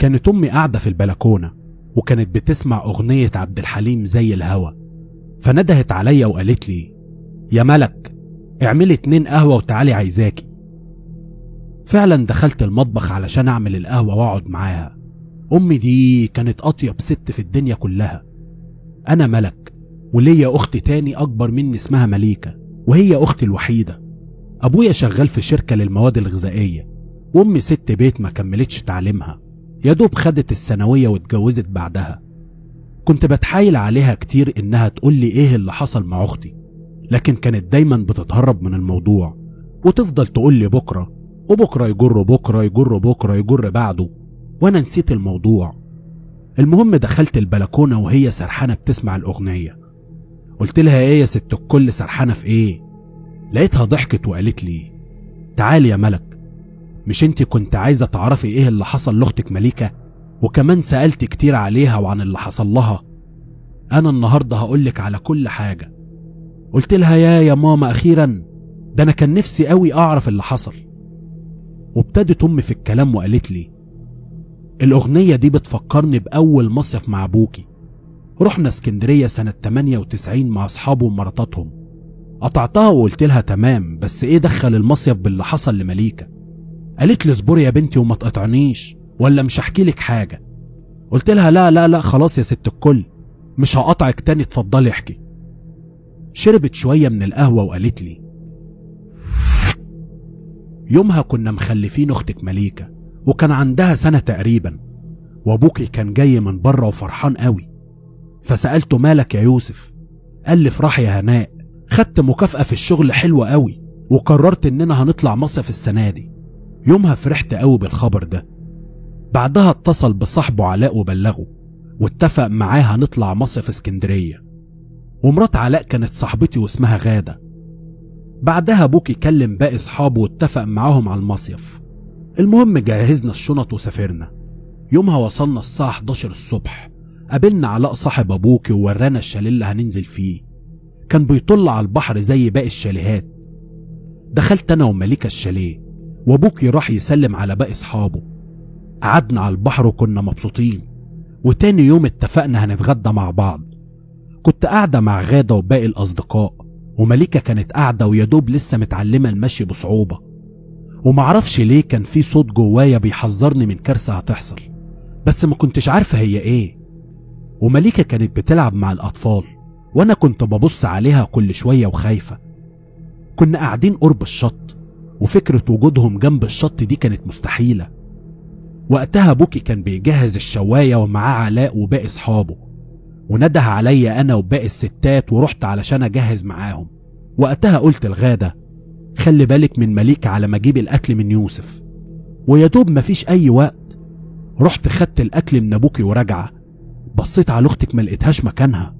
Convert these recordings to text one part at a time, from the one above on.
كانت أمي قاعدة في البلكونة وكانت بتسمع أغنية عبد الحليم زي الهوا فندهت عليا وقالت لي يا ملك اعملي اتنين قهوة وتعالي عايزاكي فعلا دخلت المطبخ علشان أعمل القهوة وأقعد معاها أمي دي كانت أطيب ست في الدنيا كلها أنا ملك وليا أخت تاني أكبر مني اسمها مليكة وهي أختي الوحيدة أبويا شغال في شركة للمواد الغذائية وأمي ست بيت ما كملتش تعليمها يا دوب خدت الثانوية واتجوزت بعدها كنت بتحايل عليها كتير إنها تقول لي إيه اللي حصل مع أختي لكن كانت دايما بتتهرب من الموضوع وتفضل تقول لي بكرة وبكرة يجر بكرة يجر بكرة يجر بعده وأنا نسيت الموضوع المهم دخلت البلكونة وهي سرحانة بتسمع الأغنية قلت لها إيه يا ست الكل سرحانة في إيه لقيتها ضحكت وقالت لي تعالي يا ملك مش انت كنت عايزة تعرفي ايه اللي حصل لاختك مليكة وكمان سألت كتير عليها وعن اللي حصل لها انا النهاردة هقولك على كل حاجة قلت لها يا يا ماما اخيرا ده انا كان نفسي قوي اعرف اللي حصل وابتدت امي في الكلام وقالت لي الاغنية دي بتفكرني باول مصيف مع ابوكي رحنا اسكندرية سنة 98 مع اصحابه ومراتاتهم قطعتها وقلت لها تمام بس ايه دخل المصيف باللي حصل لمليكه قالت لي اصبري يا بنتي وما تقطعنيش ولا مش هحكي لك حاجه قلت لها لا لا لا خلاص يا ست الكل مش هقطعك تاني اتفضلي احكي شربت شويه من القهوه وقالت لي يومها كنا مخلفين اختك مليكه وكان عندها سنه تقريبا وابوكي كان جاي من بره وفرحان قوي فسالته مالك يا يوسف قال لي افرح يا هناء خدت مكافاه في الشغل حلوه قوي وقررت اننا هنطلع مصيف السنه دي يومها فرحت قوي بالخبر ده بعدها اتصل بصاحبه علاء وبلغه واتفق معاه هنطلع مصيف اسكندرية ومرات علاء كانت صاحبتي واسمها غادة بعدها ابوكي كلم باقي اصحابه واتفق معاهم على المصيف المهم جهزنا الشنط وسافرنا يومها وصلنا الساعة 11 الصبح قابلنا علاء صاحب ابوكي وورانا الشاليه اللي هننزل فيه كان بيطل على البحر زي باقي الشاليهات دخلت انا ومليكة الشاليه وابوكي راح يسلم على باقي اصحابه قعدنا على البحر وكنا مبسوطين وتاني يوم اتفقنا هنتغدى مع بعض كنت قاعدة مع غادة وباقي الأصدقاء ومليكة كانت قاعدة ويدوب لسه متعلمة المشي بصعوبة ومعرفش ليه كان في صوت جوايا بيحذرني من كارثة هتحصل بس ما كنتش عارفة هي ايه ومليكة كانت بتلعب مع الأطفال وأنا كنت ببص عليها كل شوية وخايفة كنا قاعدين قرب الشط وفكرة وجودهم جنب الشط دي كانت مستحيلة وقتها بوكي كان بيجهز الشواية ومعاه علاء وباقي صحابه ونده عليا أنا وباقي الستات ورحت علشان أجهز معاهم وقتها قلت لغادة خلي بالك من مليكة على ما أجيب الأكل من يوسف ويا دوب مفيش أي وقت رحت خدت الأكل من أبوكي وراجعة بصيت على أختك ما لقيتهاش مكانها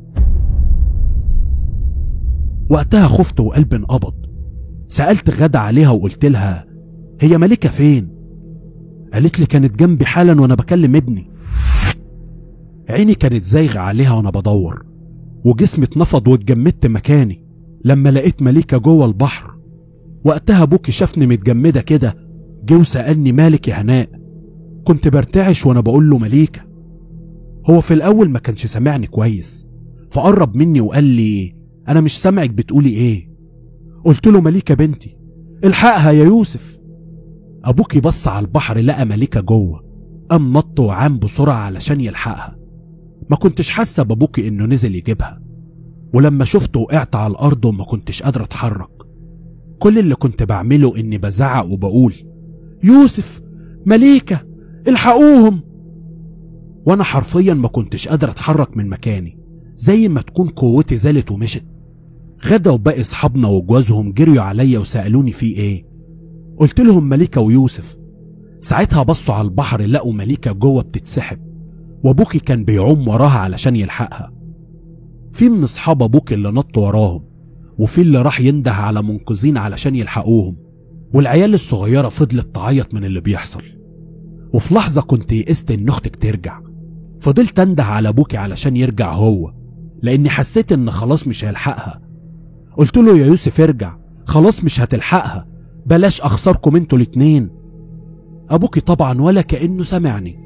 وقتها خفت وقلبي انقبض سألت غادة عليها وقلت لها هي ملكة فين؟ قالت لي كانت جنبي حالا وانا بكلم ابني عيني كانت زايغة عليها وانا بدور وجسمي اتنفض واتجمدت مكاني لما لقيت مليكة جوه البحر وقتها ابوكي شافني متجمدة كده جه وسألني مالك يا هناء كنت برتعش وانا بقول له مليكة هو في الاول ما كانش سامعني كويس فقرب مني وقال لي انا مش سامعك بتقولي ايه قلت له مليكة بنتي الحقها يا يوسف ابوكي بص على البحر لقى مليكة جوه قام نط وعام بسرعة علشان يلحقها ما كنتش حاسة بابوكي انه نزل يجيبها ولما شفته وقعت على الارض وما كنتش قادرة اتحرك كل اللي كنت بعمله اني بزعق وبقول يوسف مليكة الحقوهم وانا حرفيا ما كنتش قادر اتحرك من مكاني زي ما تكون قوتي زالت ومشت غدا وباقي اصحابنا وجوازهم جريوا عليا وسالوني في ايه قلت لهم مليكة ويوسف ساعتها بصوا على البحر لقوا مليكة جوه بتتسحب وابوكي كان بيعوم وراها علشان يلحقها في من اصحاب ابوكي اللي نط وراهم وفي اللي راح ينده على منقذين علشان يلحقوهم والعيال الصغيرة فضلت تعيط من اللي بيحصل وفي لحظة كنت يئست ان اختك ترجع فضلت انده على ابوكي علشان يرجع هو لاني حسيت ان خلاص مش هيلحقها قلت له يا يوسف ارجع خلاص مش هتلحقها بلاش اخسركم انتوا الاتنين ابوكي طبعا ولا كانه سمعني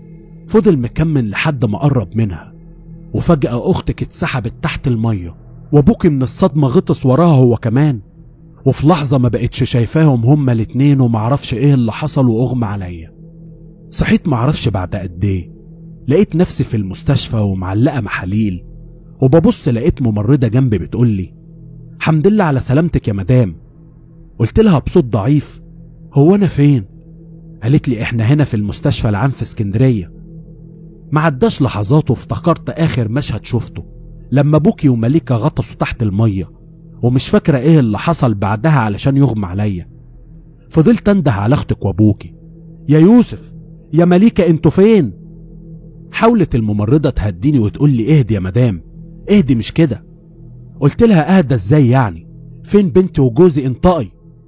فضل مكمل لحد ما قرب منها وفجأة أختك اتسحبت تحت المية وأبوكي من الصدمة غطس وراها هو كمان وفي لحظة ما بقتش شايفاهم هما الاتنين ومعرفش ايه اللي حصل وأغمى عليا صحيت معرفش بعد قد ايه لقيت نفسي في المستشفى ومعلقة محاليل وببص لقيت ممرضة جنبي بتقولي حمد لله على سلامتك يا مدام قلت لها بصوت ضعيف هو أنا فين؟ قالت لي احنا هنا في المستشفى العام في اسكندرية ما عداش لحظات وافتكرت آخر مشهد شفته لما ابوكي ومليكة غطسوا تحت المية ومش فاكرة ايه اللي حصل بعدها علشان يغمى عليا فضلت انده على اختك وابوكي يا يوسف يا مليكة انتوا فين حاولت الممرضة تهديني وتقول لي اهدي يا مدام اهدي مش كده قلت لها اهدى ازاي يعني فين بنتي وجوزي انطقي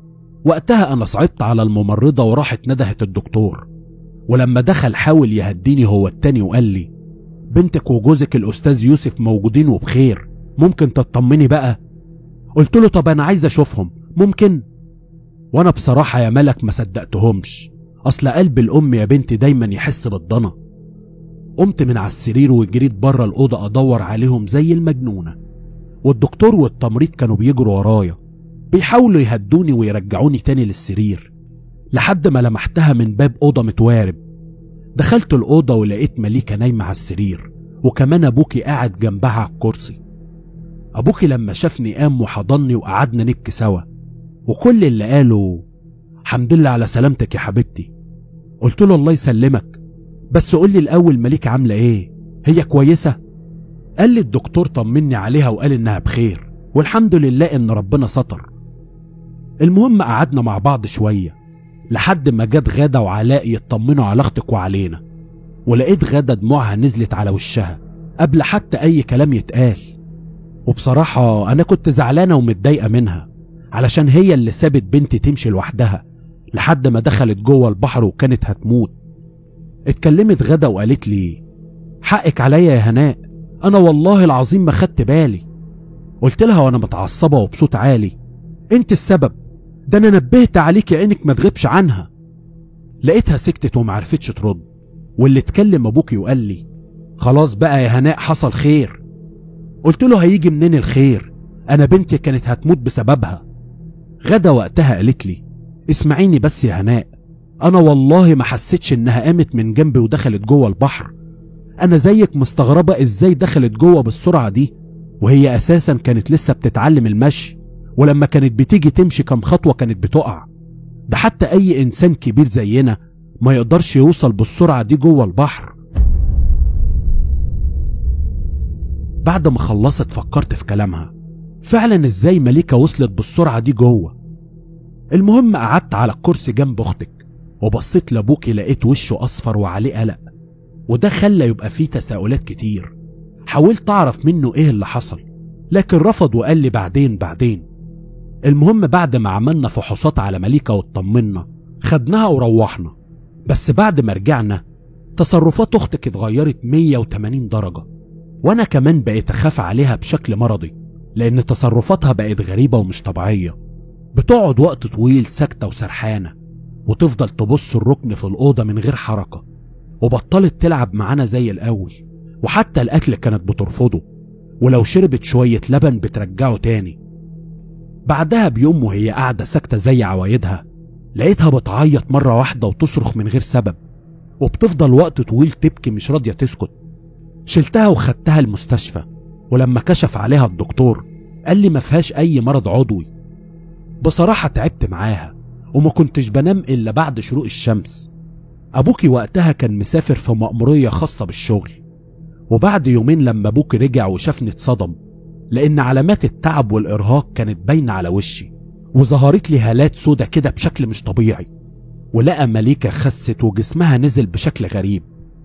وقتها انا صعبت على الممرضة وراحت ندهت الدكتور ولما دخل حاول يهديني هو التاني وقال لي بنتك وجوزك الاستاذ يوسف موجودين وبخير ممكن تطمني بقى قلت له طب انا عايز اشوفهم ممكن وانا بصراحة يا ملك ما صدقتهمش اصل قلب الام يا بنتي دايما يحس بالضنا قمت من على السرير وجريت بره الأوضة أدور عليهم زي المجنونة والدكتور والتمريض كانوا بيجروا ورايا بيحاولوا يهدوني ويرجعوني تاني للسرير لحد ما لمحتها من باب أوضة متوارب دخلت الأوضة ولقيت مليكة نايمة على السرير وكمان أبوكي قاعد جنبها على الكرسي أبوكي لما شافني قام وحضني وقعدنا نبكي سوا وكل اللي قاله حمد لله على سلامتك يا حبيبتي قلت له الله يسلمك بس قول لي الأول مليكة عاملة إيه هي كويسة قال لي الدكتور طمني عليها وقال إنها بخير والحمد لله إن ربنا ستر المهم قعدنا مع بعض شوية لحد ما جت غادة وعلاء يطمنوا على أختك وعلينا ولقيت غادة دموعها نزلت على وشها قبل حتى أي كلام يتقال وبصراحة أنا كنت زعلانة ومتضايقة منها علشان هي اللي سابت بنتي تمشي لوحدها لحد ما دخلت جوه البحر وكانت هتموت اتكلمت غدا وقالت لي حقك عليا يا هناء انا والله العظيم ما خدت بالي قلت لها وانا متعصبه وبصوت عالي انت السبب ده انا نبهت عليك عينك ما تغيبش عنها لقيتها سكتت وما عرفتش ترد واللي اتكلم ابوكي وقال لي خلاص بقى يا هناء حصل خير قلت له هيجي منين الخير انا بنتي كانت هتموت بسببها غدا وقتها قالت لي اسمعيني بس يا هناء انا والله ما حسيتش انها قامت من جنبي ودخلت جوه البحر انا زيك مستغربه ازاي دخلت جوه بالسرعه دي وهي اساسا كانت لسه بتتعلم المشي ولما كانت بتيجي تمشي كام خطوه كانت بتقع ده حتى اي انسان كبير زينا ما يقدرش يوصل بالسرعه دي جوه البحر بعد ما خلصت فكرت في كلامها فعلا ازاي مليكه وصلت بالسرعه دي جوه المهم قعدت على الكرسي جنب اختك وبصيت لابوكي لقيت وشه اصفر وعليه قلق وده خلى يبقى فيه تساؤلات كتير حاولت اعرف منه ايه اللي حصل لكن رفض وقال لي بعدين بعدين المهم بعد ما عملنا فحوصات على مليكة واطمنا خدناها وروحنا بس بعد ما رجعنا تصرفات اختك اتغيرت 180 درجة وانا كمان بقيت اخاف عليها بشكل مرضي لان تصرفاتها بقت غريبة ومش طبيعية بتقعد وقت طويل ساكتة وسرحانة وتفضل تبص الركن في الأوضة من غير حركة وبطلت تلعب معانا زي الأول وحتى الأكل كانت بترفضه ولو شربت شوية لبن بترجعه تاني بعدها بيوم وهي قاعدة ساكتة زي عوايدها لقيتها بتعيط مرة واحدة وتصرخ من غير سبب وبتفضل وقت طويل تبكي مش راضية تسكت شلتها وخدتها المستشفى ولما كشف عليها الدكتور قال لي ما فيهاش أي مرض عضوي بصراحة تعبت معاها وما كنتش بنام إلا بعد شروق الشمس أبوكي وقتها كان مسافر في مأمورية خاصة بالشغل وبعد يومين لما أبوكي رجع وشافني اتصدم لأن علامات التعب والإرهاق كانت باينة على وشي وظهرت لي هالات سودا كده بشكل مش طبيعي ولقى مليكة خست وجسمها نزل بشكل غريب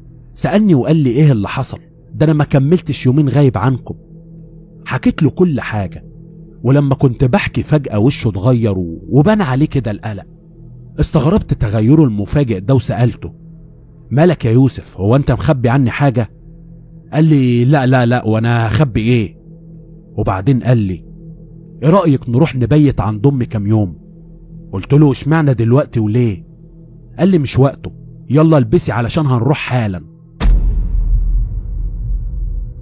سألني وقال لي إيه اللي حصل ده أنا ما كملتش يومين غايب عنكم حكيت له كل حاجة ولما كنت بحكي فجأة وشه اتغير وبان عليه كده القلق استغربت تغيره المفاجئ ده وسألته مالك يا يوسف هو انت مخبي عني حاجة قال لي لا لا لا وانا هخبي ايه وبعدين قال لي ايه رأيك نروح نبيت عند امي كام يوم قلت له اشمعنى دلوقتي وليه قال لي مش وقته يلا البسي علشان هنروح حالا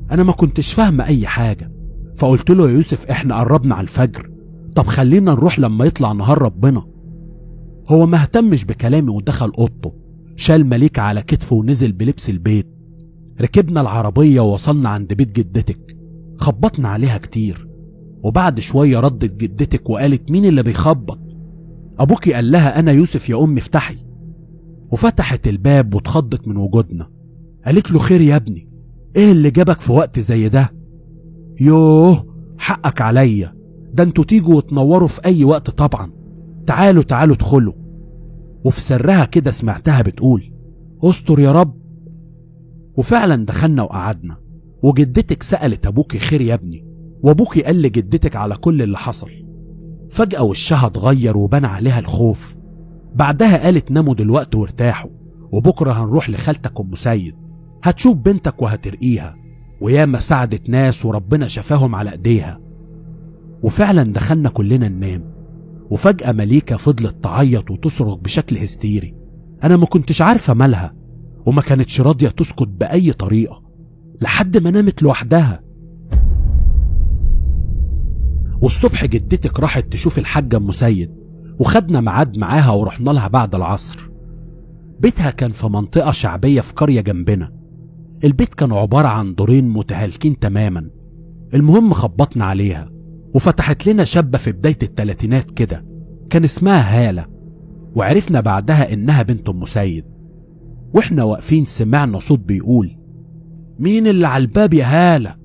انا ما كنتش فاهمة اي حاجة فقلت له يا يوسف احنا قربنا على الفجر طب خلينا نروح لما يطلع نهار ربنا هو ما اهتمش بكلامي ودخل اوضته شال مليكة على كتفه ونزل بلبس البيت ركبنا العربية ووصلنا عند بيت جدتك خبطنا عليها كتير وبعد شوية ردت جدتك وقالت مين اللي بيخبط أبوكي قال لها أنا يوسف يا أمي افتحي وفتحت الباب واتخضت من وجودنا قالت له خير يا ابني ايه اللي جابك في وقت زي ده يوه حقك عليا ده انتوا تيجوا وتنوروا في اي وقت طبعا تعالوا تعالوا ادخلوا وفي سرها كده سمعتها بتقول استر يا رب وفعلا دخلنا وقعدنا وجدتك سألت أبوكي خير يا ابني وأبوكي قال لجدتك على كل اللي حصل فجأة وشها اتغير وبان عليها الخوف بعدها قالت ناموا دلوقتي وارتاحوا وبكرة هنروح لخالتك أم سيد هتشوف بنتك وهترقيها وياما ساعدت ناس وربنا شفاهم على ايديها وفعلا دخلنا كلنا ننام وفجأة مليكة فضلت تعيط وتصرخ بشكل هستيري أنا ما كنتش عارفة مالها وما كانتش راضية تسكت بأي طريقة لحد ما نامت لوحدها والصبح جدتك راحت تشوف الحاجة أم سيد وخدنا ميعاد معاها ورحنا لها بعد العصر بيتها كان في منطقة شعبية في قرية جنبنا البيت كان عبارة عن دورين متهالكين تماما المهم خبطنا عليها وفتحت لنا شابة في بداية التلاتينات كده كان اسمها هالة وعرفنا بعدها إنها بنت أم سيد واحنا واقفين سمعنا صوت بيقول مين اللي على الباب يا هالة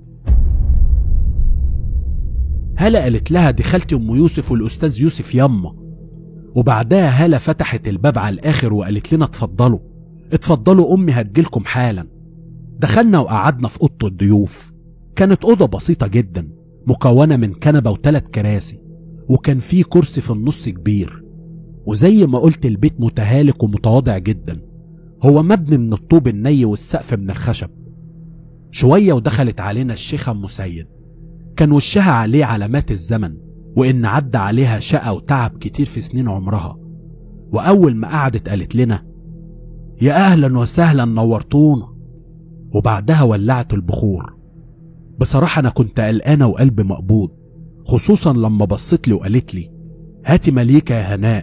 هالة قالت لها دي خالتي أم يوسف والأستاذ يوسف يما وبعدها هالة فتحت الباب على الآخر وقالت لنا اتفضلوا اتفضلوا أمي هتجيلكم حالا دخلنا وقعدنا في أوضة الضيوف كانت أوضة بسيطة جدا مكونة من كنبة وثلاث كراسي وكان في كرسي في النص كبير وزي ما قلت البيت متهالك ومتواضع جدا هو مبني من الطوب الني والسقف من الخشب شوية ودخلت علينا الشيخة أم سيد كان وشها عليه علامات الزمن وإن عدى عليها شقى وتعب كتير في سنين عمرها وأول ما قعدت قالت لنا يا أهلا وسهلا نورتونا وبعدها ولعت البخور بصراحة أنا كنت قلقانة وقلبي مقبوض خصوصا لما بصت لي وقالت لي هاتي مليكة يا هناء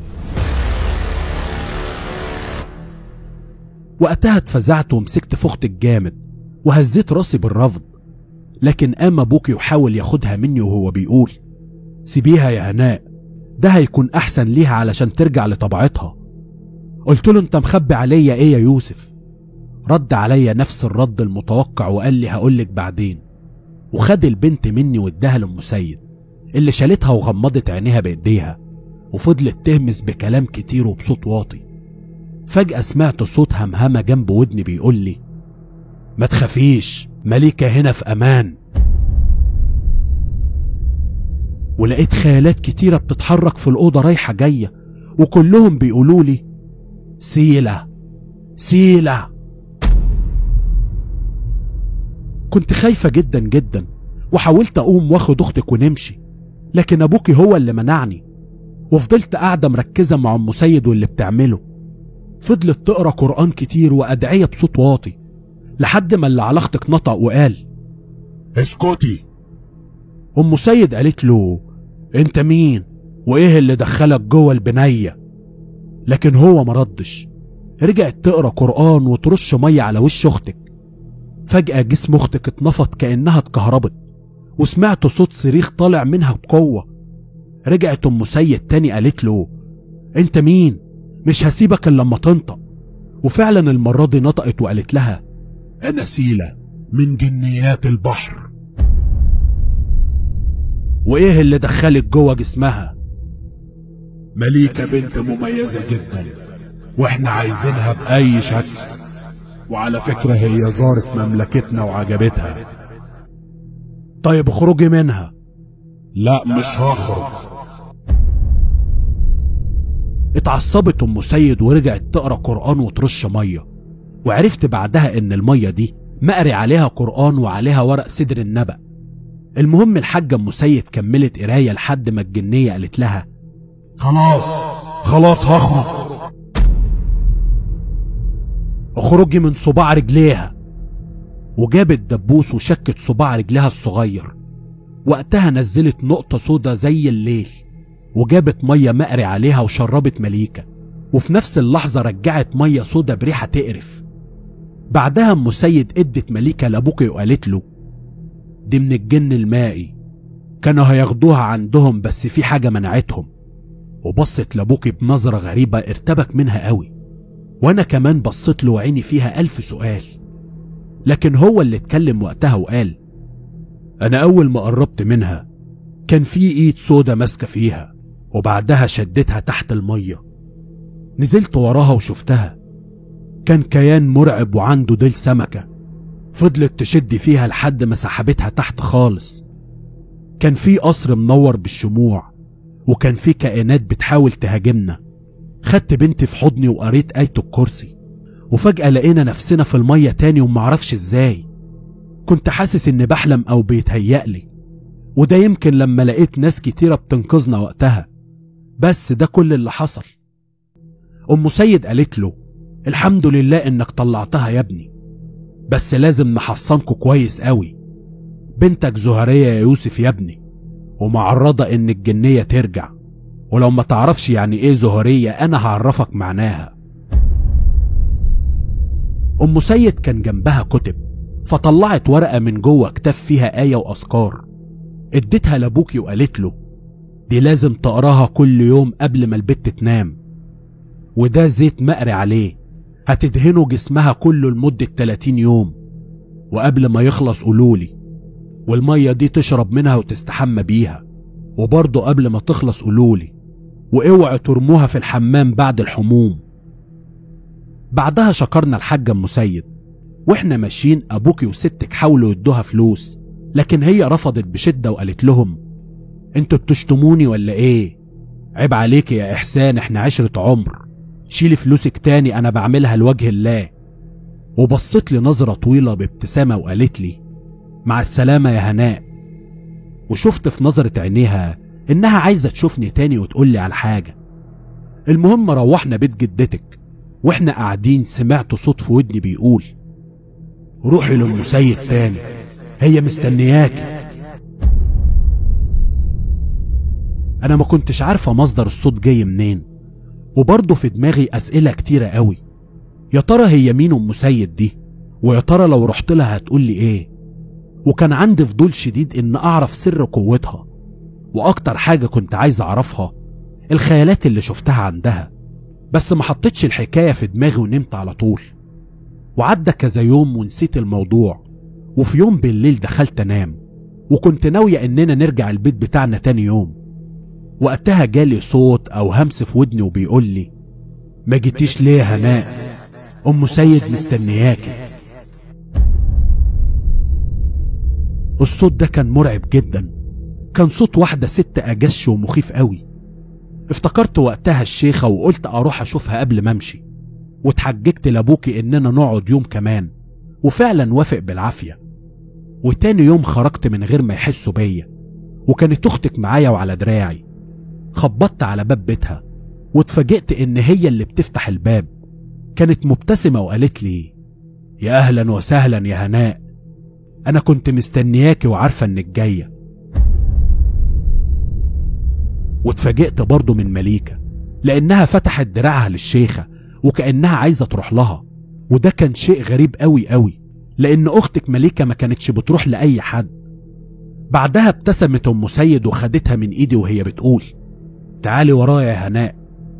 وقتها اتفزعت ومسكت في اختي الجامد وهزيت راسي بالرفض لكن قام ابوكي وحاول ياخدها مني وهو بيقول سيبيها يا هناء ده هيكون احسن ليها علشان ترجع لطبيعتها قلت له انت مخبي عليا ايه يا يوسف رد عليا نفس الرد المتوقع وقال لي هقولك بعدين وخد البنت مني واداها لام سيد اللي شالتها وغمضت عينيها بايديها وفضلت تهمس بكلام كتير وبصوت واطي فجأة سمعت صوت همهمة جنب ودني بيقول لي ما تخافيش مليكة هنا في أمان ولقيت خيالات كتيرة بتتحرك في الأوضة رايحة جاية وكلهم بيقولوا لي سيلة سيلة كنت خايفة جدا جدا وحاولت أقوم واخد أختك ونمشي لكن أبوكي هو اللي منعني وفضلت قاعدة مركزة مع أم سيد واللي بتعمله فضلت تقرا قرآن كتير وأدعية بصوت واطي لحد ما اللي على أختك نطق وقال اسكتي أم سيد قالت له أنت مين؟ وإيه اللي دخلك جوه البنية؟ لكن هو مردش رجعت تقرا قرآن وترش مية على وش أختك فجأة جسم أختك اتنفض كأنها اتكهربت وسمعت صوت صريخ طالع منها بقوة رجعت أم سيد تاني قالت له أنت مين؟ مش هسيبك إلا لما تنطق وفعلا المرة دي نطقت وقالت لها أنا سيلة من جنيات البحر وإيه اللي دخلك جوه جسمها؟ مليكة بنت مميزة جدا واحنا عايزينها بأي شكل وعلى فكرة هي زارت مملكتنا وعجبتها طيب اخرجي منها لا مش هخرج اتعصبت ام سيد ورجعت تقرا قران وترش ميه وعرفت بعدها ان الميه دي مقري عليها قران وعليها ورق سدر النبأ المهم الحاجة ام سيد كملت قراية لحد ما الجنية قالت لها خلاص خلاص هخرج اخرجي من صباع رجليها وجابت دبوس وشكت صباع رجلها الصغير وقتها نزلت نقطة سودا زي الليل وجابت مية مقري عليها وشربت مليكة وفي نفس اللحظة رجعت مية سودا بريحة تقرف بعدها ام سيد ادت مليكة لابوكي وقالت له دي من الجن المائي كانوا هياخدوها عندهم بس في حاجة منعتهم وبصت لابوكي بنظرة غريبة ارتبك منها قوي وانا كمان بصيت له وعيني فيها الف سؤال لكن هو اللي اتكلم وقتها وقال انا اول ما قربت منها كان في ايد سودا ماسكة فيها وبعدها شدتها تحت المية نزلت وراها وشفتها كان كيان مرعب وعنده ديل سمكة فضلت تشد فيها لحد ما سحبتها تحت خالص كان في قصر منور بالشموع وكان في كائنات بتحاول تهاجمنا خدت بنتي في حضني وقريت آية الكرسي وفجأة لقينا نفسنا في المية تاني ومعرفش ازاي كنت حاسس اني بحلم او بيتهيألي وده يمكن لما لقيت ناس كتيرة بتنقذنا وقتها بس ده كل اللي حصل ام سيد قالت له الحمد لله انك طلعتها يا ابني بس لازم نحصنكوا كويس قوي بنتك زهرية يا يوسف يا ابني ومعرضة ان الجنية ترجع ولو ما تعرفش يعني ايه زهرية انا هعرفك معناها ام سيد كان جنبها كتب فطلعت ورقة من جوه كتاب فيها آية وأذكار اديتها لابوكي وقالت له دي لازم تقراها كل يوم قبل ما البت تنام وده زيت مقري عليه هتدهنه جسمها كله لمدة 30 يوم وقبل ما يخلص قولولي والمية دي تشرب منها وتستحمى بيها وبرضه قبل ما تخلص قولولي واوعوا ترموها في الحمام بعد الحموم بعدها شكرنا الحاجة ام سيد واحنا ماشيين ابوكي وستك حاولوا يدوها فلوس لكن هي رفضت بشدة وقالت لهم انتوا بتشتموني ولا ايه عيب عليك يا احسان احنا عشرة عمر شيلي فلوسك تاني انا بعملها لوجه الله وبصت لي نظرة طويلة بابتسامة وقالت لي مع السلامة يا هناء وشفت في نظرة عينيها انها عايزة تشوفني تاني وتقول لي على حاجة المهم روحنا بيت جدتك واحنا قاعدين سمعت صوت في ودني بيقول روحي لام سيد تاني هي مستنياكي انا ما كنتش عارفة مصدر الصوت جاي منين وبرضه في دماغي اسئلة كتيرة قوي يا ترى هي مين ام سيد دي ويا ترى لو رحت لها هتقول لي ايه وكان عندي فضول شديد ان اعرف سر قوتها واكتر حاجة كنت عايز اعرفها الخيالات اللي شفتها عندها بس ما حطيتش الحكاية في دماغي ونمت على طول وعدى كذا يوم ونسيت الموضوع وفي يوم بالليل دخلت انام وكنت ناوية اننا نرجع البيت بتاعنا تاني يوم وقتها جالي صوت او همس في ودني وبيقول لي ما جيتيش ليه يا هناء ام سيد مستنياكي الصوت ده كان مرعب جدا كان صوت واحدة ست أجش ومخيف قوي افتكرت وقتها الشيخة وقلت أروح أشوفها قبل ما أمشي واتحججت لأبوكي إننا نقعد يوم كمان وفعلا وافق بالعافية وتاني يوم خرجت من غير ما يحسوا بيا وكانت أختك معايا وعلى دراعي خبطت على باب بيتها واتفاجئت إن هي اللي بتفتح الباب كانت مبتسمة وقالت لي يا أهلا وسهلا يا هناء أنا كنت مستنياكي وعارفة إنك جاية واتفاجئت برضه من مليكة لأنها فتحت دراعها للشيخة وكأنها عايزة تروح لها وده كان شيء غريب قوي قوي لأن أختك مليكة ما كانتش بتروح لأي حد بعدها ابتسمت أم سيد وخدتها من إيدي وهي بتقول تعالي ورايا يا هناء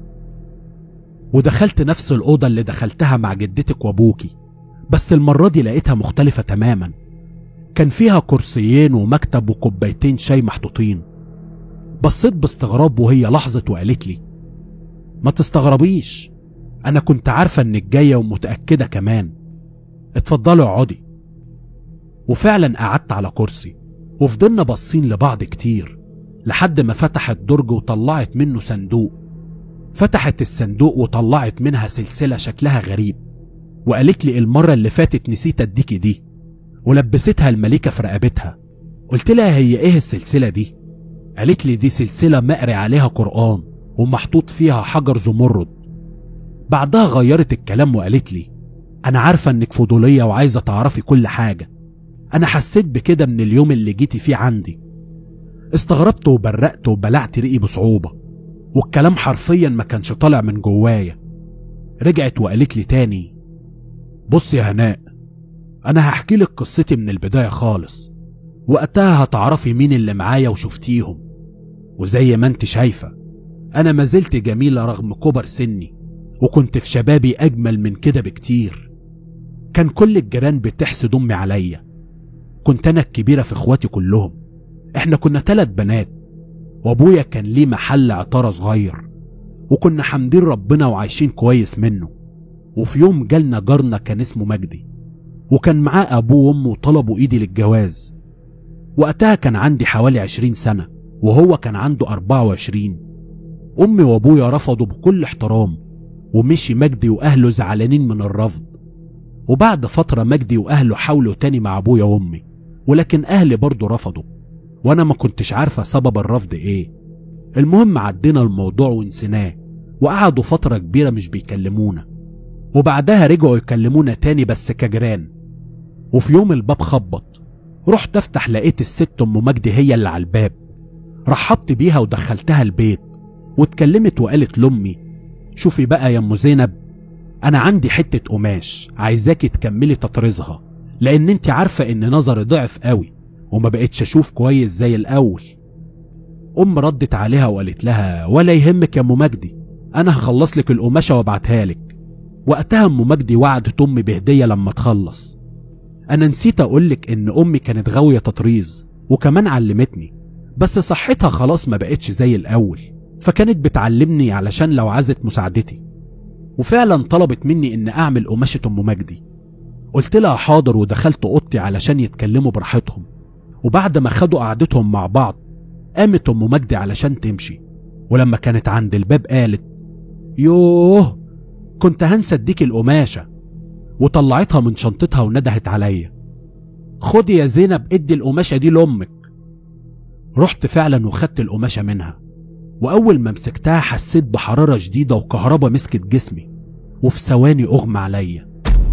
ودخلت نفس الأوضة اللي دخلتها مع جدتك وأبوكي بس المرة دي لقيتها مختلفة تماما كان فيها كرسيين ومكتب وكوبايتين شاي محطوطين بصيت باستغراب وهي لحظت وقالت لي ما تستغربيش انا كنت عارفة انك جاية ومتأكدة كمان اتفضلوا اقعدي وفعلا قعدت على كرسي وفضلنا باصين لبعض كتير لحد ما فتحت درج وطلعت منه صندوق فتحت الصندوق وطلعت منها سلسلة شكلها غريب وقالت لي المرة اللي فاتت نسيت اديكي دي ولبستها الملكة في رقبتها قلت لها هي ايه السلسلة دي قالت لي دي سلسلة مقري عليها قرآن ومحطوط فيها حجر زمرد بعدها غيرت الكلام وقالت لي أنا عارفة إنك فضولية وعايزة تعرفي كل حاجة أنا حسيت بكده من اليوم اللي جيتي فيه عندي استغربت وبرقت وبلعت ريقي بصعوبة والكلام حرفيا ما كانش طالع من جوايا رجعت وقالت لي تاني بص يا هناء أنا هحكي لك قصتي من البداية خالص وقتها هتعرفي مين اللي معايا وشفتيهم وزي ما انت شايفة أنا ما زلت جميلة رغم كبر سني وكنت في شبابي أجمل من كده بكتير كان كل الجيران بتحسد أمي عليا كنت أنا الكبيرة في إخواتي كلهم إحنا كنا تلات بنات وأبويا كان ليه محل عطارة صغير وكنا حامدين ربنا وعايشين كويس منه وفي يوم جالنا جارنا كان اسمه مجدي وكان معاه أبوه وأمه وطلبوا إيدي للجواز وقتها كان عندي حوالي عشرين سنة وهو كان عنده أربعة وعشرين أمي وأبويا رفضوا بكل احترام ومشي مجدي وأهله زعلانين من الرفض وبعد فترة مجدي وأهله حاولوا تاني مع أبويا وأمي ولكن أهلي برضه رفضوا وأنا ما كنتش عارفة سبب الرفض إيه المهم عدينا الموضوع ونسيناه وقعدوا فترة كبيرة مش بيكلمونا وبعدها رجعوا يكلمونا تاني بس كجيران وفي يوم الباب خبط رحت افتح لقيت الست ام مجدي هي اللي على الباب رحبت بيها ودخلتها البيت واتكلمت وقالت لامي شوفي بقى يا ام زينب انا عندي حته قماش عايزاكي تكملي تطريزها لان انت عارفه ان نظري ضعف قوي وما بقتش اشوف كويس زي الاول ام ردت عليها وقالت لها ولا يهمك يا ام مجدي انا هخلص لك القماشه وابعتها لك وقتها ام مجدي وعدت امي بهديه لما تخلص انا نسيت اقولك ان امي كانت غاويه تطريز وكمان علمتني بس صحتها خلاص ما بقتش زي الاول فكانت بتعلمني علشان لو عايزت مساعدتي وفعلا طلبت مني ان اعمل قماشة ام مجدي قلت لها حاضر ودخلت اوضتي علشان يتكلموا براحتهم وبعد ما خدوا قعدتهم مع بعض قامت ام مجدي علشان تمشي ولما كانت عند الباب قالت يوه كنت هنسى اديك القماشة وطلعتها من شنطتها وندهت عليا خدي يا زينب ادي القماشة دي لأمك رحت فعلا وخدت القماشة منها وأول ما مسكتها حسيت بحرارة شديدة وكهربا مسكت جسمي وفي ثواني أغمى عليا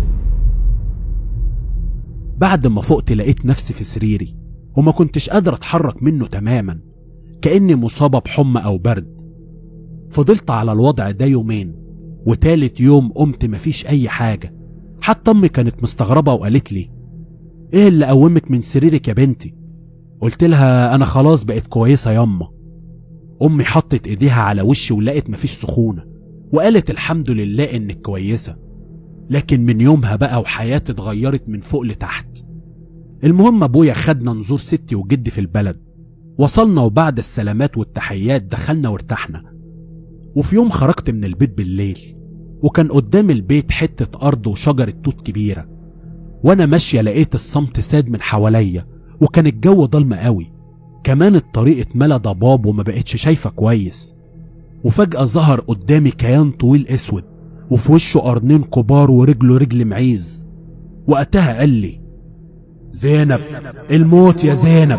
بعد ما فقت لقيت نفسي في سريري وما كنتش قادر أتحرك منه تماما كأني مصابة بحمى أو برد فضلت على الوضع ده يومين وتالت يوم قمت مفيش أي حاجة حتى أمي كانت مستغربة وقالت لي إيه اللي قومك من سريرك يا بنتي قلت لها أنا خلاص بقيت كويسة ياما أمي حطت إيديها على وشي ولقت مفيش سخونة وقالت الحمد لله إنك كويسة لكن من يومها بقى وحياتي اتغيرت من فوق لتحت المهم أبويا خدنا نزور ستي وجدي في البلد وصلنا وبعد السلامات والتحيات دخلنا وارتحنا وفي يوم خرجت من البيت بالليل وكان قدام البيت حتة أرض وشجرة توت كبيرة وأنا ماشية لقيت الصمت ساد من حواليا وكان الجو ضلمة قوي كمان الطريق اتملى ضباب وما بقتش شايفة كويس وفجأة ظهر قدامي كيان طويل اسود وفي وشه قرنين كبار ورجله رجل معيز وقتها قال لي زينب الموت يا زينب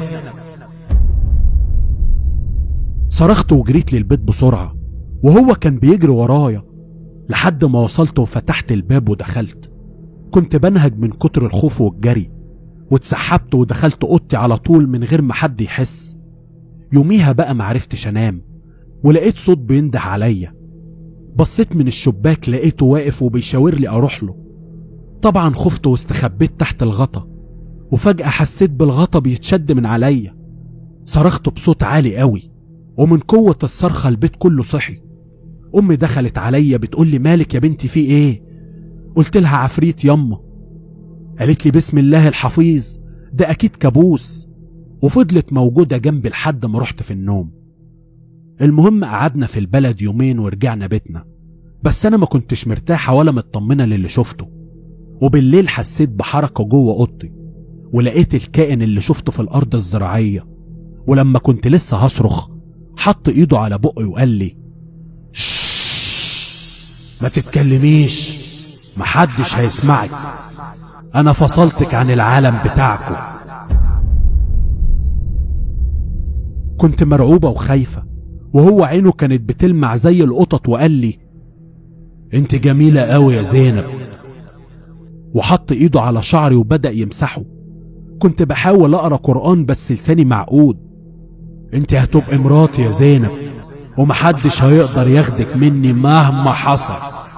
صرخت وجريت للبيت بسرعة وهو كان بيجري ورايا لحد ما وصلت وفتحت الباب ودخلت كنت بنهج من كتر الخوف والجري واتسحبت ودخلت اوضتي على طول من غير ما حد يحس يوميها بقى معرفتش انام ولقيت صوت بينده عليا بصيت من الشباك لقيته واقف وبيشاور لي اروح له طبعا خفت واستخبيت تحت الغطا وفجأة حسيت بالغطا بيتشد من عليا صرخت بصوت عالي قوي ومن قوة الصرخة البيت كله صحي أمي دخلت عليا بتقول لي مالك يا بنتي في إيه؟ قلت لها عفريت يما قالت لي بسم الله الحفيظ ده أكيد كابوس وفضلت موجودة جنبي لحد ما رحت في النوم المهم قعدنا في البلد يومين ورجعنا بيتنا بس أنا ما كنتش مرتاحة ولا مطمنة للي شفته وبالليل حسيت بحركة جوه أوضتي ولقيت الكائن اللي شفته في الأرض الزراعية ولما كنت لسه هصرخ حط إيده على بقي وقال لي ما تتكلميش محدش هيسمعك انا فصلتك عن العالم بتاعكم كنت مرعوبة وخايفة وهو عينه كانت بتلمع زي القطط وقال لي انت جميلة قوي يا زينب وحط ايده على شعري وبدأ يمسحه كنت بحاول اقرا قرآن بس لساني معقود انت هتبقي مراتي يا زينب ومحدش هيقدر ياخدك مني مهما حصل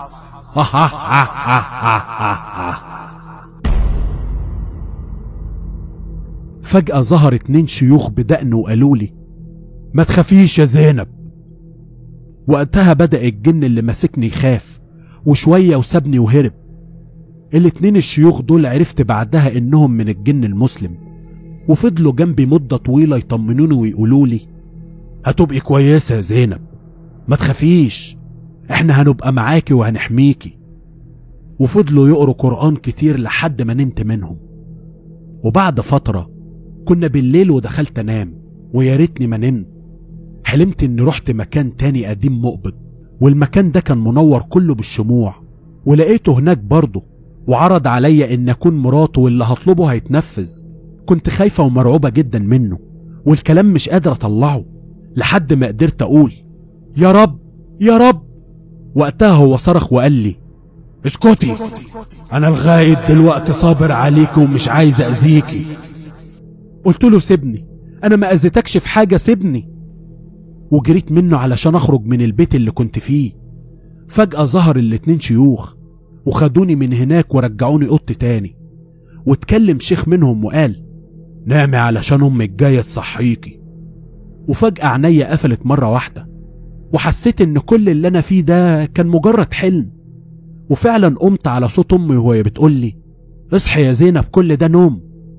فجأة ظهر اتنين شيوخ بدقن وقالوا لي ما تخافيش يا زينب وقتها بدأ الجن اللي ماسكني يخاف وشوية وسابني وهرب الاتنين الشيوخ دول عرفت بعدها انهم من الجن المسلم وفضلوا جنبي مدة طويلة يطمنوني ويقولوا لي هتبقي كويسة يا زينب ما تخافيش احنا هنبقى معاكي وهنحميكي وفضلوا يقروا قرآن كتير لحد ما نمت منهم وبعد فترة كنا بالليل ودخلت انام ويا ريتني ما نمت حلمت اني رحت مكان تاني قديم مقبض والمكان ده كان منور كله بالشموع ولقيته هناك برضه وعرض عليا ان اكون مراته واللي هطلبه هيتنفذ كنت خايفة ومرعوبة جدا منه والكلام مش قادر اطلعه لحد ما قدرت اقول يا رب يا رب وقتها هو صرخ وقال لي اسكتي انا لغاية دلوقتي صابر عليك ومش عايز اذيكي قلت له سيبني انا ما اذيتكش في حاجة سيبني وجريت منه علشان اخرج من البيت اللي كنت فيه فجأة ظهر الاتنين شيوخ وخدوني من هناك ورجعوني اوضتي تاني واتكلم شيخ منهم وقال نامي علشان امك جاية تصحيكي وفجأة عينيا قفلت مرة واحدة وحسيت ان كل اللي انا فيه ده كان مجرد حلم وفعلا قمت على صوت امي وهي بتقول لي اصحي يا زينب كل ده نوم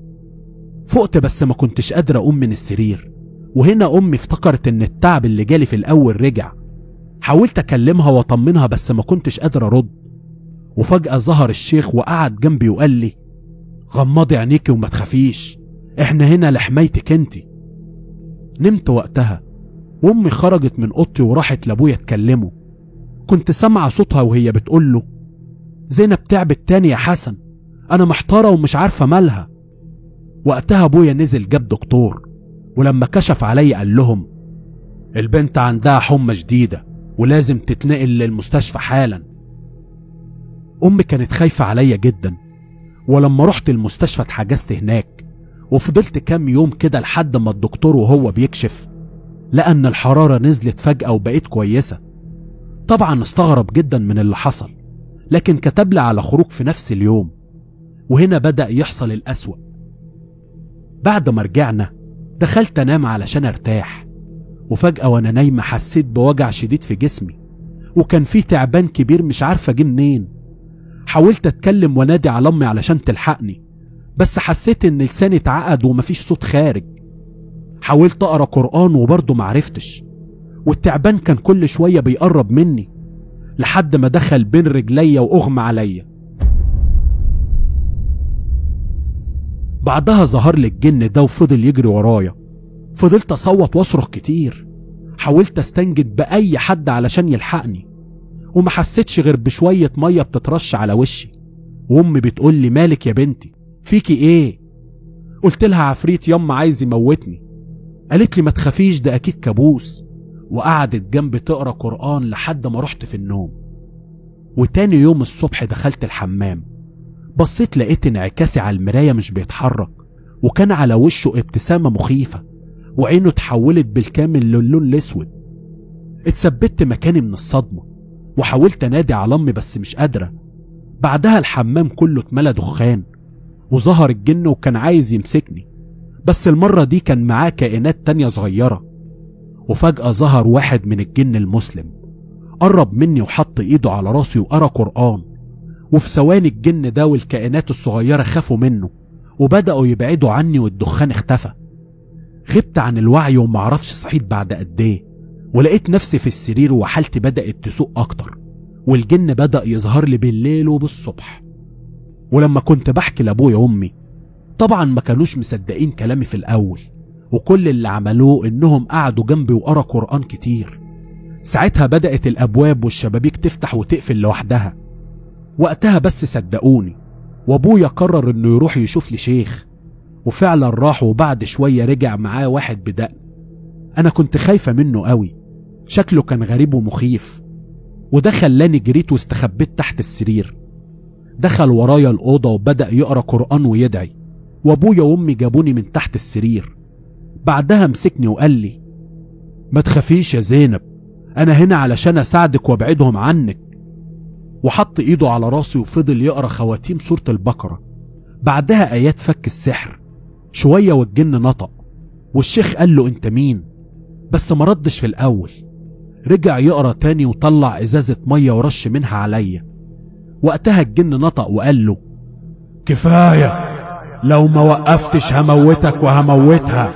فقت بس ما كنتش قادرة اقوم من السرير وهنا امي افتكرت ان التعب اللي جالي في الاول رجع حاولت اكلمها واطمنها بس ما كنتش قادر ارد وفجأة ظهر الشيخ وقعد جنبي وقال لي غمضي عينيكي وما تخافيش احنا هنا لحمايتك انتي نمت وقتها وامي خرجت من اوضتي وراحت لابويا تكلمه كنت سامعة صوتها وهي بتقول له زينب تعبت تاني يا حسن انا محتارة ومش عارفة مالها وقتها ابويا نزل جاب دكتور ولما كشف عليا قال لهم البنت عندها حمى شديدة ولازم تتنقل للمستشفى حالا امي كانت خايفة عليا جدا ولما رحت المستشفى اتحجزت هناك وفضلت كام يوم كده لحد ما الدكتور وهو بيكشف لقى ان الحرارة نزلت فجأة وبقيت كويسة طبعا استغرب جدا من اللي حصل لكن كتب لي على خروج في نفس اليوم وهنا بدأ يحصل الأسوأ بعد ما رجعنا دخلت انام علشان ارتاح وفجأة وانا نايمة حسيت بوجع شديد في جسمي وكان في تعبان كبير مش عارفة جه منين حاولت اتكلم وانادي على امي علشان تلحقني بس حسيت ان لساني اتعقد ومفيش صوت خارج حاولت اقرا قران وبرضه معرفتش والتعبان كان كل شويه بيقرب مني لحد ما دخل بين رجليا واغمى عليا بعدها ظهر لي الجن ده وفضل يجري ورايا فضلت اصوت واصرخ كتير حاولت استنجد باي حد علشان يلحقني وما حسيتش غير بشويه ميه بتترش على وشي وامي بتقول لي مالك يا بنتي فيكي ايه قلت لها عفريت يما عايز يموتني قالت لي ما تخافيش ده اكيد كابوس وقعدت جنبي تقرا قران لحد ما رحت في النوم وتاني يوم الصبح دخلت الحمام بصيت لقيت انعكاسي على المرايه مش بيتحرك وكان على وشه ابتسامه مخيفه وعينه اتحولت بالكامل للون الاسود اتثبت مكاني من الصدمه وحاولت انادي على امي بس مش قادره بعدها الحمام كله اتملى دخان وظهر الجن وكان عايز يمسكني بس المرة دي كان معاه كائنات تانية صغيرة وفجأة ظهر واحد من الجن المسلم قرب مني وحط ايده على راسي وقرا قرآن وفي ثواني الجن ده والكائنات الصغيرة خافوا منه وبدأوا يبعدوا عني والدخان اختفى غبت عن الوعي ومعرفش صحيت بعد قد ايه ولقيت نفسي في السرير وحالتي بدأت تسوء أكتر والجن بدأ يظهر لي بالليل وبالصبح ولما كنت بحكي لأبويا وأمي طبعا ما كانوش مصدقين كلامي في الأول وكل اللي عملوه إنهم قعدوا جنبي وقرا قرآن كتير ساعتها بدأت الأبواب والشبابيك تفتح وتقفل لوحدها وقتها بس صدقوني وأبويا قرر إنه يروح يشوف لي شيخ وفعلا راح وبعد شوية رجع معاه واحد بدقن أنا كنت خايفة منه قوي شكله كان غريب ومخيف وده خلاني جريت واستخبيت تحت السرير دخل ورايا الأوضة وبدأ يقرأ قرآن ويدعي وأبويا وأمي جابوني من تحت السرير بعدها مسكني وقال لي ما تخافيش يا زينب أنا هنا علشان أساعدك وأبعدهم عنك وحط إيده على راسي وفضل يقرأ خواتيم سورة البقرة بعدها آيات فك السحر شوية والجن نطق والشيخ قال له أنت مين بس ما ردش في الأول رجع يقرأ تاني وطلع إزازة مية ورش منها عليا وقتها الجن نطق وقال له كفاية لو ما وقفتش هموتك وهموتها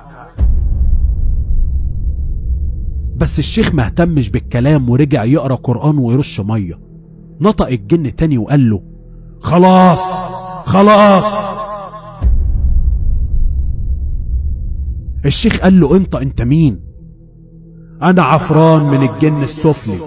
بس الشيخ ما اهتمش بالكلام ورجع يقرا قرآن ويرش مية نطق الجن تاني وقال له خلاص خلاص الشيخ قال له انت انت مين انا عفران من الجن السفلي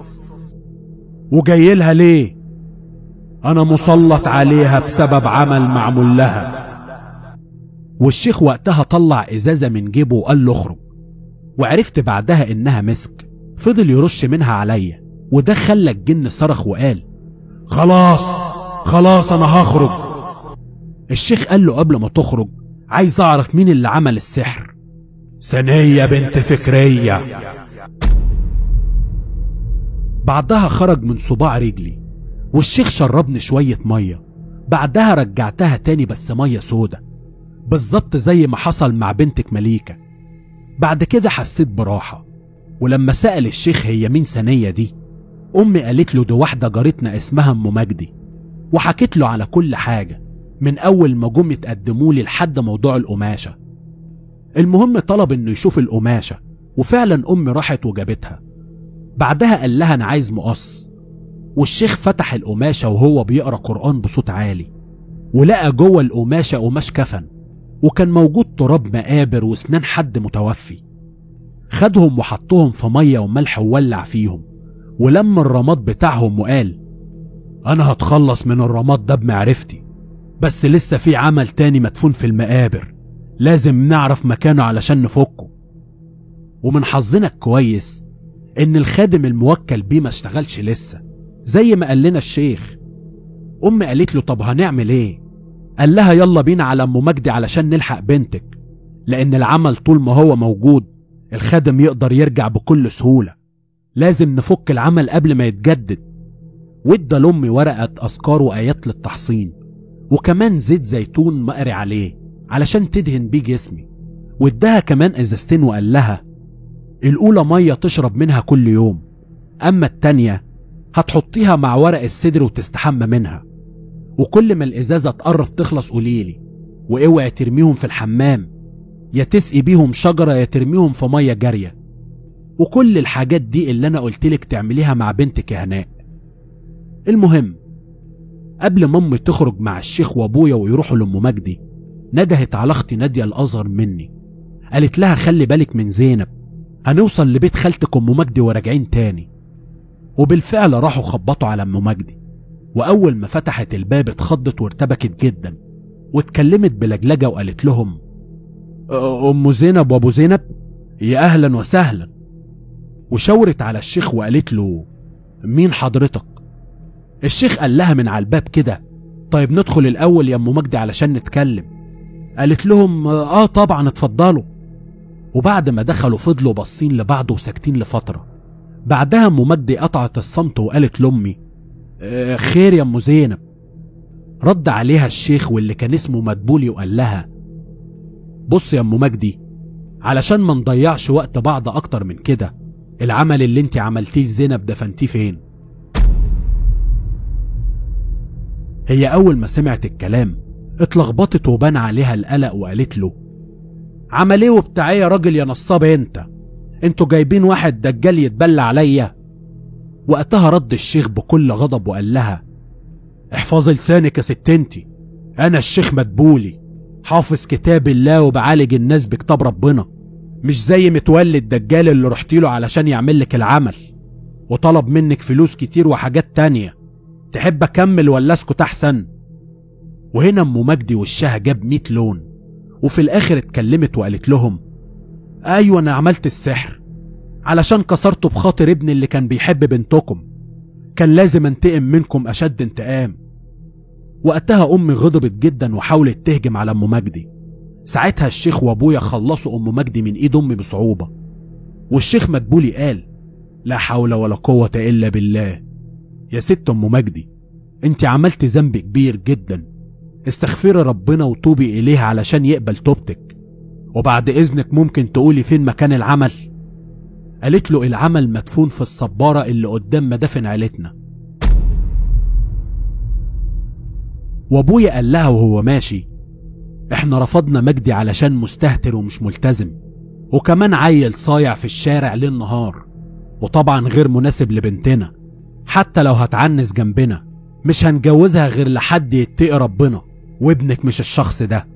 وجاي لها ليه انا مسلط عليها بسبب عمل معمول لها والشيخ وقتها طلع ازازة من جيبه وقال له اخرج وعرفت بعدها انها مسك فضل يرش منها عليا وده خلى الجن صرخ وقال خلاص خلاص انا هخرج الشيخ قال له قبل ما تخرج عايز اعرف مين اللي عمل السحر ثانية بنت فكرية بعدها خرج من صباع رجلي والشيخ شربني شوية مية بعدها رجعتها تاني بس مية سودة بالظبط زي ما حصل مع بنتك مليكة بعد كده حسيت براحة ولما سأل الشيخ هي مين سنية دي أمي قالت له دي واحدة جارتنا اسمها أم مجدي وحكيت له على كل حاجة من أول ما جم يتقدموا لي لحد موضوع القماشة المهم طلب إنه يشوف القماشة وفعلا أمي راحت وجابتها بعدها قال لها أنا عايز مقص والشيخ فتح القماشة وهو بيقرأ قرآن بصوت عالي ولقى جوه القماشة قماش كفن وكان موجود تراب مقابر واسنان حد متوفي خدهم وحطهم في مية وملح وولع فيهم ولم الرماد بتاعهم وقال انا هتخلص من الرماد ده بمعرفتي بس لسه في عمل تاني مدفون في المقابر لازم نعرف مكانه علشان نفكه ومن حظنا الكويس ان الخادم الموكل بيه ما اشتغلش لسه زي ما قال لنا الشيخ امي قالت له طب هنعمل ايه قال لها يلا بينا على ام مجدي علشان نلحق بنتك لان العمل طول ما هو موجود الخادم يقدر يرجع بكل سهوله لازم نفك العمل قبل ما يتجدد وادى لامي ورقه اذكار وايات للتحصين وكمان زيت زيتون مقري عليه علشان تدهن بيه جسمي واداها كمان ازازتين وقال لها الاولى ميه تشرب منها كل يوم اما التانيه هتحطيها مع ورق السدر وتستحمى منها وكل ما الازازه تقرب تخلص قوليلي واوعي ترميهم في الحمام يا تسقي بيهم شجره يا ترميهم في ميه جاريه وكل الحاجات دي اللي انا قلتلك تعمليها مع بنتك يا هناء المهم قبل ما امي تخرج مع الشيخ وابويا ويروحوا لام مجدي ندهت على اختي ناديه الاصغر مني قالت لها خلي بالك من زينب هنوصل لبيت خالتك ام مجدي وراجعين تاني وبالفعل راحوا خبطوا على ام مجدي واول ما فتحت الباب اتخضت وارتبكت جدا واتكلمت بلجلجه وقالت لهم ام زينب وابو زينب يا اهلا وسهلا وشاورت على الشيخ وقالت له مين حضرتك الشيخ قال لها من على الباب كده طيب ندخل الاول يا ام مجدي علشان نتكلم قالت لهم اه طبعا اتفضلوا وبعد ما دخلوا فضلوا باصين لبعض وساكتين لفتره بعدها ام مجدي قطعت الصمت وقالت لامي آه خير يا ام زينب رد عليها الشيخ واللي كان اسمه مدبولي وقال لها بص يا ام مجدي علشان ما نضيعش وقت بعض اكتر من كده العمل اللي انت عملتيه لزينب دفنتيه فين هي اول ما سمعت الكلام اتلخبطت وبان عليها القلق وقالت له عمل ايه وبتاع ايه يا راجل يا نصاب انت انتوا جايبين واحد دجال يتبلى عليا وقتها رد الشيخ بكل غضب وقال لها احفظي لسانك يا ست انتي انا الشيخ مدبولي حافظ كتاب الله وبعالج الناس بكتاب ربنا مش زي متولي الدجال اللي رحت له علشان يعمل لك العمل وطلب منك فلوس كتير وحاجات تانية تحب اكمل ولا اسكت احسن وهنا ام مجدي وشها جاب 100 لون وفي الاخر اتكلمت وقالت لهم ايوه انا عملت السحر علشان كسرته بخاطر ابني اللي كان بيحب بنتكم كان لازم انتقم منكم اشد انتقام وقتها أمي غضبت جدا وحاولت تهجم على أم مجدي ساعتها الشيخ وأبويا خلصوا أم مجدي من إيد أمي بصعوبة والشيخ مدبولي قال لا حول ولا قوة إلا بالله يا ست أم مجدي أنت عملت ذنب كبير جدا استغفري ربنا وتوبي إليه علشان يقبل توبتك وبعد إذنك ممكن تقولي فين مكان العمل قالت له العمل مدفون في الصبارة اللي قدام مدافن عيلتنا وابويا قال لها وهو ماشي احنا رفضنا مجدي علشان مستهتر ومش ملتزم وكمان عيل صايع في الشارع ليل نهار وطبعا غير مناسب لبنتنا حتى لو هتعنس جنبنا مش هنجوزها غير لحد يتقي ربنا وابنك مش الشخص ده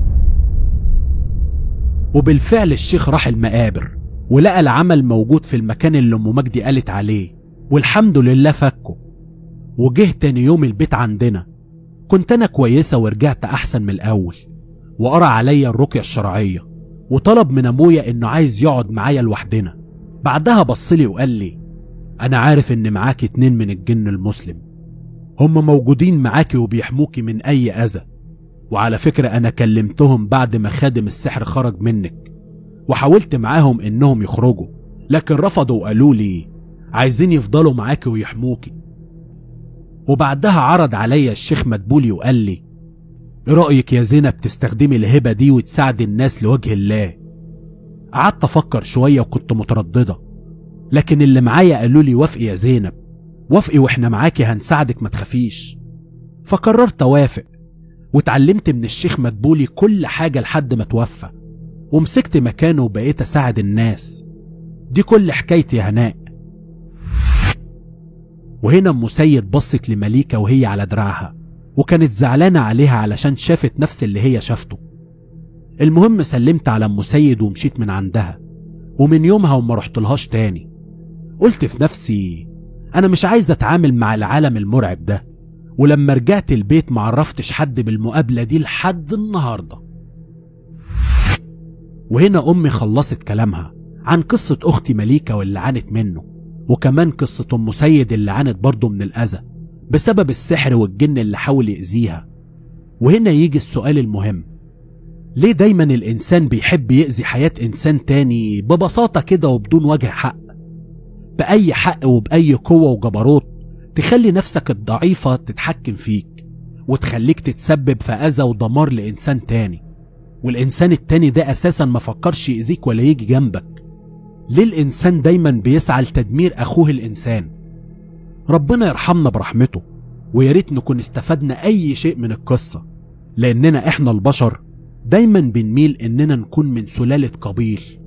وبالفعل الشيخ راح المقابر ولقى العمل موجود في المكان اللي ام مجدي قالت عليه والحمد لله فكه وجه تاني يوم البيت عندنا كنت انا كويسه ورجعت احسن من الاول وقرا عليا الرقيه الشرعيه وطلب من ابويا انه عايز يقعد معايا لوحدنا بعدها بصلي وقال لي انا عارف ان معاكي اتنين من الجن المسلم هم موجودين معاكي وبيحموكي من اي اذى وعلى فكره انا كلمتهم بعد ما خادم السحر خرج منك وحاولت معاهم انهم يخرجوا لكن رفضوا وقالوا لي عايزين يفضلوا معاكي ويحموكي وبعدها عرض عليا الشيخ مدبولي وقال لي ايه رأيك يا زينب تستخدمي الهبة دي وتساعدي الناس لوجه الله قعدت افكر شوية وكنت مترددة لكن اللي معايا قالوا لي وافقي يا زينب وافقي واحنا معاكي هنساعدك ما تخافيش فقررت اوافق واتعلمت من الشيخ مدبولي كل حاجة لحد ما توفى ومسكت مكانه وبقيت اساعد الناس دي كل حكايتي يا هناء وهنا ام سيد بصت لمليكة وهي على دراعها وكانت زعلانة عليها علشان شافت نفس اللي هي شافته المهم سلمت على ام سيد ومشيت من عندها ومن يومها وما رحتلهاش تاني قلت في نفسي انا مش عايز اتعامل مع العالم المرعب ده ولما رجعت البيت معرفتش حد بالمقابلة دي لحد النهاردة وهنا امي خلصت كلامها عن قصة اختي مليكة واللي عانت منه وكمان قصة ام سيد اللي عانت برضه من الاذى بسبب السحر والجن اللي حاول يأذيها وهنا يجي السؤال المهم ليه دايما الإنسان بيحب يأذي حياة إنسان تاني ببساطة كده وبدون وجه حق بأي حق وبأي قوة وجبروت تخلي نفسك الضعيفة تتحكم فيك وتخليك تتسبب في أذى ودمار لإنسان تاني والإنسان التاني ده أساسا ما فكرش يأذيك ولا يجي جنبك ليه الإنسان دايما بيسعى لتدمير أخوه الإنسان ربنا يرحمنا برحمته ويا ريت نكون استفدنا أي شيء من القصة لأننا إحنا البشر دايما بنميل إننا نكون من سلالة قبيل